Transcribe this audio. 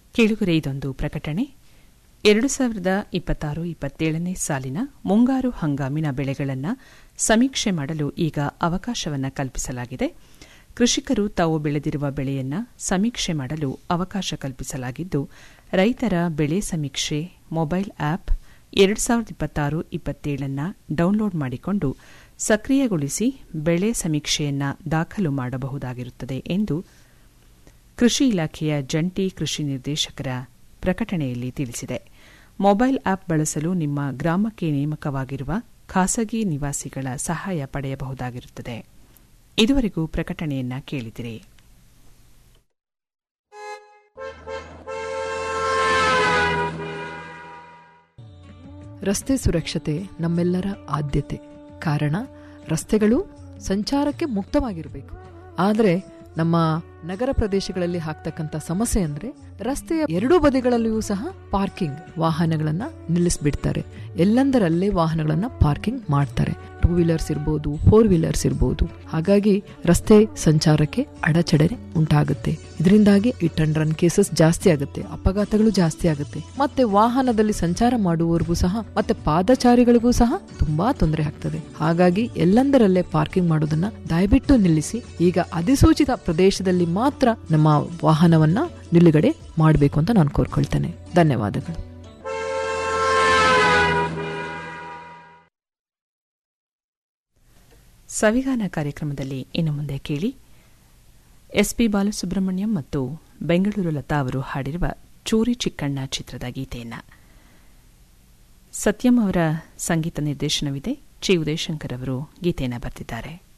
ಕೇಳುಗರೆ ಇದೊಂದು ಪ್ರಕಟಣೆ ಎರಡು ಸಾವಿರದ ಇಪ್ಪತ್ತಾರು ಇಪ್ಪತ್ತೇಳನೇ ಸಾಲಿನ ಮುಂಗಾರು ಹಂಗಾಮಿನ ಬೆಳೆಗಳನ್ನು ಸಮೀಕ್ಷೆ ಮಾಡಲು ಈಗ ಅವಕಾಶವನ್ನು ಕಲ್ಪಿಸಲಾಗಿದೆ ಕೃಷಿಕರು ತಾವು ಬೆಳೆದಿರುವ ಬೆಳೆಯನ್ನ ಸಮೀಕ್ಷೆ ಮಾಡಲು ಅವಕಾಶ ಕಲ್ಪಿಸಲಾಗಿದ್ದು ರೈತರ ಬೆಳೆ ಸಮೀಕ್ಷೆ ಮೊಬೈಲ್ ಆಪ್ ಎರಡು ಸಾವಿರದ ಇಪ್ಪತ್ತಾರು ಇಪ್ಪತ್ತೇಳನ್ನ ಡೌನ್ಲೋಡ್ ಮಾಡಿಕೊಂಡು ಸಕ್ರಿಯಗೊಳಿಸಿ ಬೆಳೆ ಸಮೀಕ್ಷೆಯನ್ನ ದಾಖಲು ಮಾಡಬಹುದಾಗಿರುತ್ತದೆ ಎಂದು ಕೃಷಿ ಇಲಾಖೆಯ ಜಂಟಿ ಕೃಷಿ ನಿರ್ದೇಶಕರ ಪ್ರಕಟಣೆಯಲ್ಲಿ ತಿಳಿಸಿದೆ ಮೊಬೈಲ್ ಆಪ್ ಬಳಸಲು ನಿಮ್ಮ ಗ್ರಾಮಕ್ಕೆ ನೇಮಕವಾಗಿರುವ ಖಾಸಗಿ ನಿವಾಸಿಗಳ ಸಹಾಯ ಪಡೆಯಬಹುದಾಗಿರುತ್ತದೆ ಇದುವರೆಗೂ ಪ್ರಕಟಣೆಯನ್ನ ಕೇಳಿದಿರಿ ರಸ್ತೆ ಸುರಕ್ಷತೆ ನಮ್ಮೆಲ್ಲರ ಆದ್ಯತೆ ಕಾರಣ ರಸ್ತೆಗಳು ಸಂಚಾರಕ್ಕೆ ಮುಕ್ತವಾಗಿರಬೇಕು ಆದರೆ ನಮ್ಮ ನಗರ ಪ್ರದೇಶಗಳಲ್ಲಿ ಆಗ್ತಕ್ಕಂಥ ಸಮಸ್ಯೆ ಅಂದ್ರೆ ರಸ್ತೆಯ ಎರಡೂ ಬದಿಗಳಲ್ಲಿಯೂ ಸಹ ಪಾರ್ಕಿಂಗ್ ವಾಹನಗಳನ್ನ ನಿಲ್ಲಿಸ್ಬಿಡ್ತಾರೆ ಎಲ್ಲಂದರಲ್ಲೇ ವಾಹನಗಳನ್ನ ಪಾರ್ಕಿಂಗ್ ಮಾಡ್ತಾರೆ ಟೂ ವೀಲರ್ಸ್ ಇರ್ಬೋದು ಫೋರ್ ವೀಲರ್ಸ್ ಇರ್ಬೋದು ಹಾಗಾಗಿ ರಸ್ತೆ ಸಂಚಾರಕ್ಕೆ ಅಡಚಣೆ ಉಂಟಾಗುತ್ತೆ ಇದರಿಂದಾಗಿ ಇಟ್ ಅಂಡ್ ರನ್ ಕೇಸಸ್ ಜಾಸ್ತಿ ಆಗುತ್ತೆ ಅಪಘಾತಗಳು ಜಾಸ್ತಿ ಆಗುತ್ತೆ ಮತ್ತೆ ವಾಹನದಲ್ಲಿ ಸಂಚಾರ ಮಾಡುವವರಿಗೂ ಸಹ ಮತ್ತೆ ಪಾದಚಾರಿಗಳಿಗೂ ಸಹ ತುಂಬಾ ತೊಂದರೆ ಆಗ್ತದೆ ಹಾಗಾಗಿ ಎಲ್ಲಂದರಲ್ಲೇ ಪಾರ್ಕಿಂಗ್ ಮಾಡೋದನ್ನ ದಯವಿಟ್ಟು ನಿಲ್ಲಿಸಿ ಈಗ ಅಧಿಸೂಚಿತ ಪ್ರದೇಶದಲ್ಲಿ ಮಾತ್ರ ನಮ್ಮ ವಾಹನವನ್ನ ನಿಲುಗಡೆ ಮಾಡಬೇಕು ಅಂತ ನಾನು ಕೋರ್ಕೊಳ್ತೇನೆ ಧನ್ಯವಾದಗಳು ಸವಿಗಾನ ಕಾರ್ಯಕ್ರಮದಲ್ಲಿ ಇನ್ನು ಮುಂದೆ ಕೇಳಿ ಎಸ್ಪಿ ಬಾಲಸುಬ್ರಹ್ಮಣ್ಯಂ ಮತ್ತು ಬೆಂಗಳೂರು ಲತಾ ಅವರು ಹಾಡಿರುವ ಚೂರಿ ಚಿಕ್ಕಣ್ಣ ಚಿತ್ರದ ಗೀತೆಯನ್ನ ಸತ್ಯಂ ಅವರ ಸಂಗೀತ ನಿರ್ದೇಶನವಿದೆ ಚಿ ಉದಯಶಂಕರ್ ಅವರು ಗೀತೆಯನ್ನು ಬರೆದಿದ್ದಾರೆ